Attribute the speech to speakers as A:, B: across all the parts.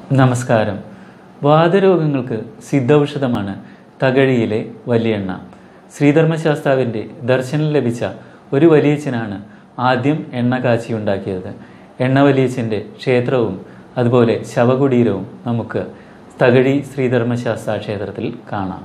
A: നമസ്കാരം വാതരോഗങ്ങൾക്ക് സിദ്ധൌഷധമാണ് തകഴിയിലെ വലിയെണ്ണ ശ്രീധർമ്മശാസ്താവിൻ്റെ ദർശനം ലഭിച്ച ഒരു വലിയച്ഛനാണ് ആദ്യം എണ്ണ കാച്ചിയുണ്ടാക്കിയത് എണ്ണ വലിയച്ഛൻ്റെ ക്ഷേത്രവും അതുപോലെ ശവകുടീരവും നമുക്ക് തകഴി ശ്രീധർമ്മശാസ്ത്ര ക്ഷേത്രത്തിൽ കാണാം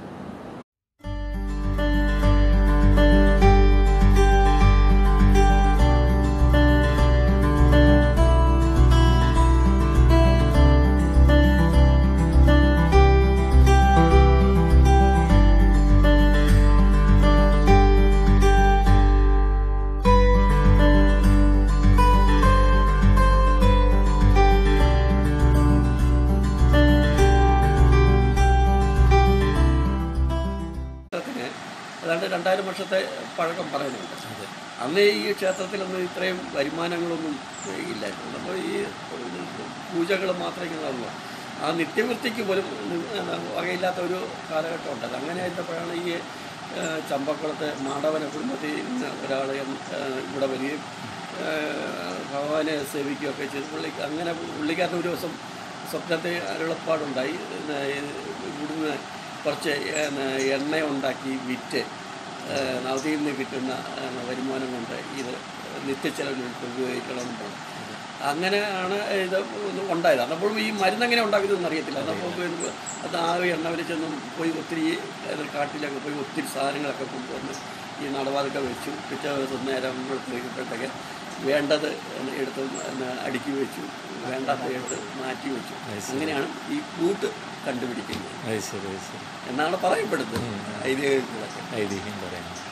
B: ക്ഷേത്രത്തിന് ഏതാണ്ട് രണ്ടായിരം വർഷത്തെ പഴക്കം പറയുന്നുണ്ട് അന്ന് ഈ ക്ഷേത്രത്തിലൊന്നും ഇത്രയും വരുമാനങ്ങളൊന്നും ഇല്ലായിരുന്നു അപ്പോൾ ഈ പൂജകൾ മാത്രമേ ഇങ്ങനെ നടന്നു ആ നിത്യവൃത്തിക്ക് പോലും എന്താ, വകയില്ലാത്ത ഒരു കാലഘട്ടം ഉണ്ട് അങ്ങനെ ആയപ്പോഴാണ് ഈ ആ, ചമ്പക്കുളത്തെ മാടവന കുടുംബത്തിൽ നിന്ന് ഒരാൾ ഇവിടെ വരികയും ആ, ഭഗവാനെ സേവിക്കുകയൊക്കെ ചെയ്തു പുള്ളി അങ്ങനെ പുള്ളിക്കാരൻ ഒരു ദിവസം സ്വപ്നത്തെ അരുളപ്പാടുണ്ടായി പിന്നെ ഇവിടുന്ന് കുറച്ച് പിന്നെ എണ്ണ ഉണ്ടാക്കി വിറ്റ് നദിയിൽ നിന്ന് കിട്ടുന്ന ഏഹ്, വരുമാനം കൊണ്ട് ഇത് നിത്യച്ചെലവിന് ഉപയോഗിക്കണമെന്ന് പറഞ്ഞു അങ്ങനെയാണ് ഇത് ഒന്ന് ഉണ്ടായത് അന്നപ്പോൾ ഈ മരുന്ന് എങ്ങനെ ഉണ്ടാക്കിയതെന്ന് അറിയത്തില്ല അതപ്പോൾ പിന്നെ അത് ആ എണ്ണ വലിച്ചൊന്നും പോയി ഒത്തിരി ഏത് കാട്ടിലൊക്കെ പോയി ഒത്തിരി സാധനങ്ങളൊക്കെ കൊണ്ടുവന്ന് ഈ നടവാതൊക്കെ വെച്ചു പിറ്റേ ദിവസം നേരം കഴിയുമ്പോഴത്തേക്ക് വേണ്ടത് എടുത്ത് പിന്നെ അടുക്കി വെച്ചു വേണ്ടാത്ത എടുത്ത് മാറ്റി വെച്ചു അങ്ങനെയാണ് ഈ കൂട്ട് കണ്ടുപിടിക്കുന്നത്
A: അത് ശരി അത് ശരി
B: എന്നാണ് പറയപ്പെടുന്നത് ഐതിഹ്യങ്ങളൊക്കെ
A: ഐതിഹ്യം പറയുന്നത്